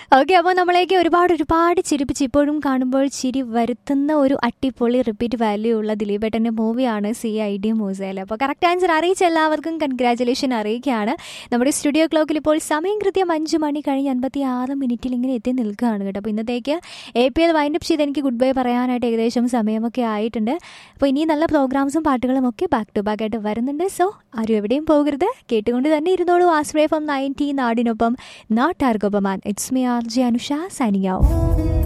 okay അപ്പോൾ നമ്മളേക്ക് ഒരുപാട് ഒരുപാട് ചിരിപ്പിച്ച് ഇപ്പോഴും കാണുമ്പോൾ ചിരി വരുത്തുന്ന ഒരു അട്ടിപ്പൊളി റിപ്പീറ്റ് വാല്യൂ ഉള്ള ദിലീപേട്ടൻ്റെ മൂവിയാണ് സി ഐ ഡി മൂസേൽ അപ്പോൾ കറക്റ്റ് ആൻസർ അറിയിച്ച എല്ലാവർക്കും കൺഗ്രാറ്റുലേഷൻ അറിയിക്കുകയാണ് നമ്മുടെ സ്റ്റുഡിയോ ക്ലോക്കിൽ ഇപ്പോൾ സമയം കൃത്യം അഞ്ച് മണി കഴിഞ്ഞ് അൻപത്തി ആറ് മിനിറ്റിൽ ഇങ്ങനെ എത്തി നിൽക്കുകയാണ് കേട്ടോ അപ്പോൾ ഇന്നത്തേക്ക് എ പി എൽ വൈൻഡപ്പ് ചെയ്ത് എനിക്ക് ഗുഡ് ബൈ പറയാനായിട്ട് ഏകദേശം സമയമൊക്കെ ആയിട്ടുണ്ട് അപ്പോൾ ഇനി നല്ല പ്രോഗ്രാംസും പാട്ടുകളും ഒക്കെ ബാക്ക് ടു ബാക്ക് ആയിട്ട് വരുന്നുണ്ട് സോ ആരും എവിടെയും പോകരുത് കേട്ടുകൊണ്ട് തന്നെ ഇരുന്നോളൂ ആശ്രയ ഫ്രം നയൻറ്റി നാടിനൊപ്പം നാട്ടാർക്കൊപ്പം it's me R J Anusha signing out